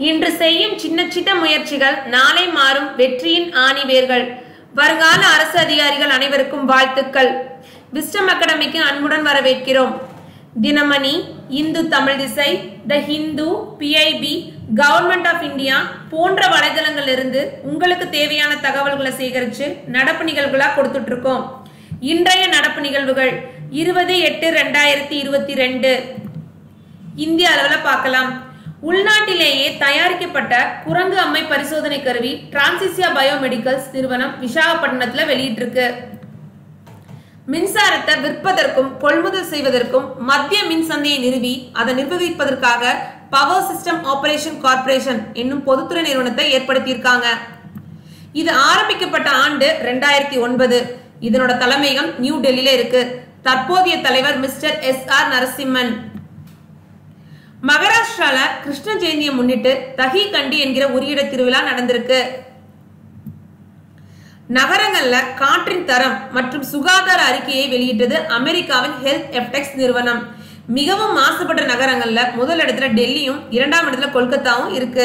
இன்று செய்யும் சின்ன சின்ன முயற்சிகள் நாளை மாறும் வெற்றியின் ஆணிவேர்கள் வருங்கால அரசு அதிகாரிகள் அனைவருக்கும் வாழ்த்துக்கள் விஸ்டம் அகாடமிக்கு அன்புடன் வரவேற்கிறோம் Dinamani Hindu Tamil Thisai the Hindu PIB government of India போன்ற வலைதளங்களிலிருந்து உங்களுக்கு தேவையான தகவல்களை சேகரித்து நடப்பு நிகழ்வுகளா கொடுத்துட்டு இருக்கோம் இன்றைய நடப்பு நிகழ்வுகள் இருபது எட்டு ரெண்டாயிரத்தி இருபத்தி ரெண்டு இந்திய அளவில் பார்க்கலாம் உள்நாட்டிலேயே தயாரிக்கப்பட்ட குரங்கு அம்மை பரிசோதனை கருவி டிரான்சிசியா பயோமெடிக்கல்ஸ் நிறுவனம் விசாகப்பட்டினத்துல வெளியிட்டிருக்கு மின்சாரத்தை விற்பதற்கும் கொள்முதல் செய்வதற்கும் மத்திய மின் சந்தையை நிறுவி அதை நிர்வகிப்பதற்காக பவர் சிஸ்டம் ஆபரேஷன் கார்ப்பரேஷன் என்னும் பொதுத்துறை நிறுவனத்தை ஏற்படுத்தியிருக்காங்க இது ஆரம்பிக்கப்பட்ட ஆண்டு ரெண்டாயிரத்தி ஒன்பது இதனோட தலைமையகம் நியூ டெல்லியில இருக்கு தற்போதைய தலைவர் மிஸ்டர் எஸ் ஆர் நரசிம்மன் மகாராஷ்டிரால கிருஷ்ண ஜெயந்தியை முன்னிட்டு தஹி கண்டி என்கிற உரியட திருவிழா நடந்திருக்கு நகரங்கள்ல காற்றின் தரம் மற்றும் சுகாதார அறிக்கையை வெளியிட்டது அமெரிக்காவின் ஹெல்த் எப்டெக்ஸ் நிறுவனம் மிகவும் மாசுபட்ட நகரங்கள்ல முதல் இடத்துல டெல்லியும் இரண்டாம் இடத்துல கொல்கத்தாவும் இருக்கு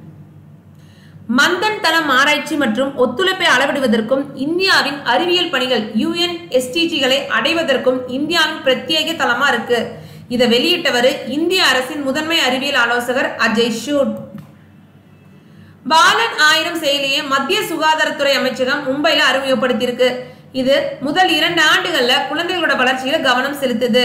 மந்தன் தளம் ஆராய்ச்சி மற்றும் ஒத்துழைப்பை அளவிடுவதற்கும் இந்தியாவின் அறிவியல் பணிகள் யுஎன் எஸ்டிஜிகளை அடைவதற்கும் இந்தியாவின் பிரத்யேக தளமா இருக்கு இதை வெளியிட்டவர் இந்திய அரசின் முதன்மை அறிவியல் ஆலோசகர் அஜய் ஷூட் பாலன் ஆயிரம் செயலியை மத்திய சுகாதாரத்துறை அமைச்சகம் மும்பைல அறிமுகப்படுத்தியிருக்கு இது முதல் இரண்டு ஆண்டுகள்ல குழந்தைகளோட வளர்ச்சியில கவனம் செலுத்துது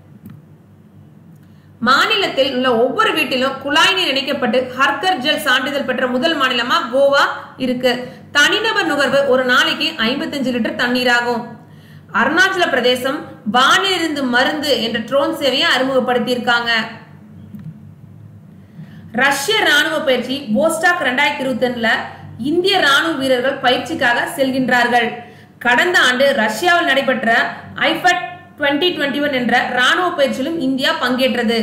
மாநிலத்தில் உள்ள ஒவ்வொரு வீட்டிலும் குழாய் நீர் இணைக்கப்பட்டு ஹர்கர் ஜல் சான்றிதழ் பெற்ற முதல் மாநிலமா கோவா இருக்கு தனிநபர் நுகர்வு ஒரு நாளைக்கு ஐம்பத்தஞ்சு லிட்டர் தண்ணீர் ஆகும் அருணாச்சல பிரதேசம் வானிலிருந்து மருந்து என்ற ட்ரோன் சேவையை அறிமுகப்படுத்தியிருக்காங்க ரஷ்ய ராணுவ பயிற்சி போஸ்டாக் ரெண்டாயிரத்தி இருபத்தி ரெண்டுல இந்திய ராணுவ வீரர்கள் பயிற்சிக்காக செல்கின்றார்கள் கடந்த ஆண்டு ரஷ்யாவில் நடைபெற்ற ஐபட் டுவெண்ட்டி டுவெண்ட்டி ஒன் என்ற ராணுவ பயிற்சியிலும் இந்தியா பங்கேற்றது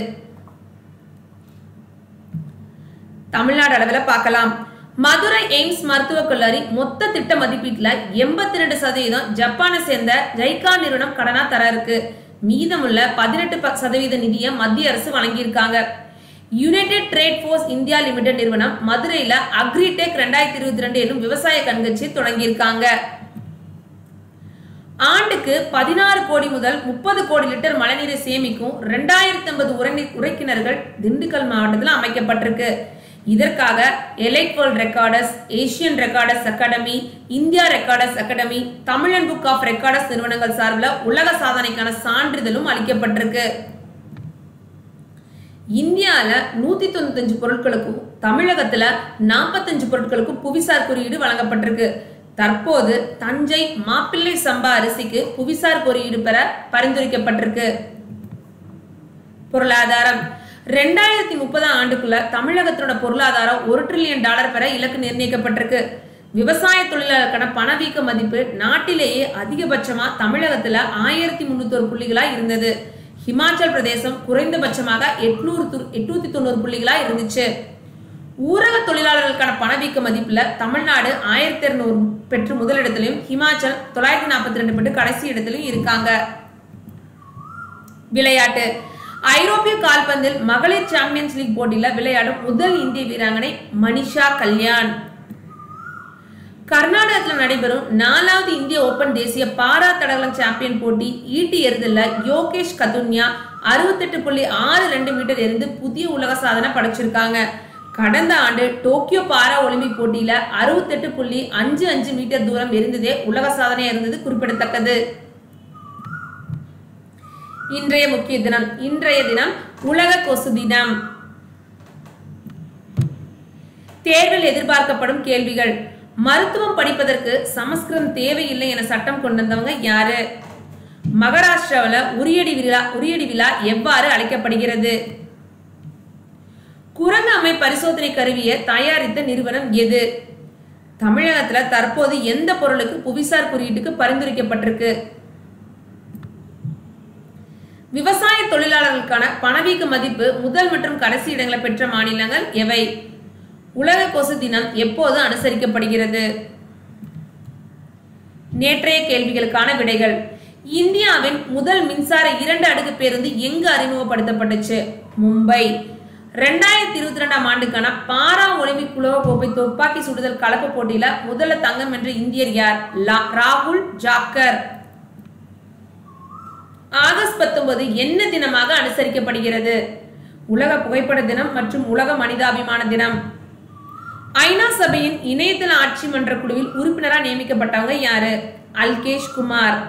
தமிழ்நாடு அளவில் பார்க்கலாம் மதுரை எய்ம்ஸ் மருத்துவக் கல்லூரி மொத்த திட்ட மதிப்பீட்டுல எண்பத்தி ரெண்டு சதவீதம் ஜப்பானை சேர்ந்த ஜைகா நிறுவனம் கடனா தர இருக்கு மீதமுள்ள பதினெட்டு சதவீத நிதியை மத்திய அரசு வழங்கியிருக்காங்க United Trade Force India Limited நிறுவனம் மதுரையில அக்ரிடெக் ரெண்டாயிரத்தி இருபத்தி ரெண்டு என்னும் விவசாய கண்காட்சி தொடங்கியிருக்காங்க ஆண்டுக்கு பதினாறு கோடி முதல் முப்பது கோடி லிட்டர் மழைநீரை சேமிக்கும் ரெண்டாயிரத்தி ஐம்பது உரைநீர் உரைக்கிணறுகள் திண்டுக்கல் மாவட்டத்தில் அமைக்கப்பட்டிருக்கு இதற்காக Elite World Recorders Asian Recorders Academy India Recorders Academy Tamilan Book of Recorders நிறுவனங்கள் சார்பில் உலக சாதனைக்கான சான்றிதழும் அளிக்கப்பட்டிருக்கு இந்தியால நூத்தி தொண்ணூத்தஞ்சு பொருட்களுக்கும் தமிழகத்துல நாற்பத்தஞ்சு பொருட்களுக்கும் புவிசார் குறியீடு வழங்கப்பட்டிருக்கு தற்போது தஞ்சை மாப்பிள்ளை சம்பா அரிசிக்கு புவிசார் குறியீடு பெற பரிந்துரைக்கப்பட்டிருக்கு பொருளாதாரம் ரெண்டாயிரத்தி முப்பதாம் ஆண்டுக்குள்ள தமிழகத்தோட பொருளாதாரம் ஒரு ட்ரில்லியன் டாலர் பெற இலக்கு நிர்ணயிக்கப்பட்டிருக்கு விவசாய தொழிலாளருக்கான பணவீக்க மதிப்பு நாட்டிலேயே அதிகபட்சமா தமிழகத்துல ஆயிரத்தி முன்னூத்தி புள்ளிகளா இருந்தது ஹிமாச்சல் பிரதேசம் குறைந்தபட்சமாக எட்நூறு எட்நூத்தி தொண்ணூறு புள்ளிகளா இருந்துச்சு ஊரக தொழிலாளர்களுக்கான பணவீக்க மதிப்புல தமிழ்நாடு ஆயிரத்தி இருநூறு பெற்று முதலிடத்திலையும் ஹிமாச்சல் தொள்ளாயிரத்தி நாற்பத்தி ரெண்டு பெற்று கடைசி இடத்திலையும் இருக்காங்க விளையாட்டு ஐரோப்பிய கால்பந்தில் மகளிர் சாம்பியன்ஸ் லீக் போட்டியில விளையாடும் முதல் இந்திய வீராங்கனை மனிஷா கல்யாண் கர்நாடகத்தில் நடைபெறும் நாலாவது இந்திய ஓபன் தேசிய பாரா தடகளம் சாம்பியன் போட்டி ஈட்டி எறிதல்ல யோகேஷ் கதுன்யா அறுபத்தெட்டு புள்ளி ஆறு ரெண்டு மீட்டர் எரிந்து புதிய உலக சாதனை படைச்சிருக்காங்க கடந்த ஆண்டு டோக்கியோ பாரா ஒலிம்பிக் போட்டியில அறுபத்தெட்டு புள்ளி அஞ்சு அஞ்சு மீட்டர் தூரம் எரிந்ததே உலக சாதனையா இருந்தது குறிப்பிடத்தக்கது இன்றைய முக்கிய தினம் இன்றைய தினம் உலக கொசு தினம் தேர்வில் எதிர்பார்க்கப்படும் கேள்விகள் மருத்துவம் படிப்பதற்கு சமஸ்கிருதம் தேவையில்லை என சட்டம் கொண்டு வந்தவங்க யாரு மகாராஷ்டிராவில் உரியடி விழா உரியடி விழா எவ்வாறு அழைக்கப்படுகிறது குரங்கு அம்மை பரிசோதனை கருவியை தயாரித்த நிறுவனம் எது தமிழகத்துல தற்போது எந்த பொருளுக்கு புவிசார் குறியீட்டுக்கு பரிந்துரைக்கப்பட்டிருக்கு விவசாய தொழிலாளர்களுக்கான பணவீக்க மதிப்பு முதல் மற்றும் கடைசி இடங்களை பெற்ற மாநிலங்கள் எவை உலக கொசு தினம் எப்போது அனுசரிக்கப்படுகிறது நேற்றைய கேள்விகளுக்கான விடைகள் இந்தியாவின் முதல் மின்சார இரண்டு அடுக்கு பேருந்து எங்கு அறிமுகப்படுத்தப்பட்டுச்சு மும்பை ரெண்டாயிரத்தி இருபத்தி ரெண்டாம் ஆண்டுக்கான பாரா ஒலிம்பிக் உலக கோப்பை துப்பாக்கி சுடுதல் கலப்பு போட்டியில முதல்ல தங்கம் வென்ற இந்தியர் யார் லா- ராகுல் ஜாக்கர் ஆகஸ்ட் 19 என்ன தினமாக அனுசரிக்கப்படுகிறது உலக புகைப்பட தினம் மற்றும் உலக மனிதாபிமான தினம் ஐநா சபையின் இணையதள ஆட்சி மன்ற குழுவில் உறுப்பினரா நியமிக்கப்பட்டவங்க யாரு அல்கேஷ் குமார்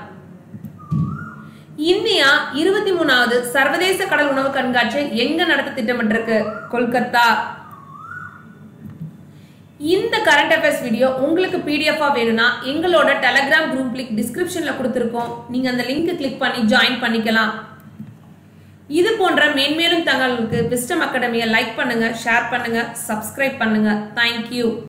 இந்தியா இருபத்தி மூணாவது சர்வதேச கடல் உணவு கண்காட்சியை எங்க நடத்த திட்டமிட்டிருக்கு கொல்கத்தா இந்த கரண்ட் அஃபேர்ஸ் வீடியோ உங்களுக்கு பிடிஎஃபா வேணும்னா எங்களோட டெலகிராம் குரூப் லிங்க் டிஸ்கிரிப்ஷன்ல கொடுத்துருக்கோம் நீங்க அந்த லிங்க் கிளிக் பண்ணி ஜாயின் பண்ணிக்கலாம் இது போன்ற மேன்மேலும் தகவல்களுக்கு விஸ்டம் அகாடமியை லைக் பண்ணுங்க ஷேர் பண்ணுங்க சப்ஸ்கிரைப் பண்ணுங்க தேங்க்யூ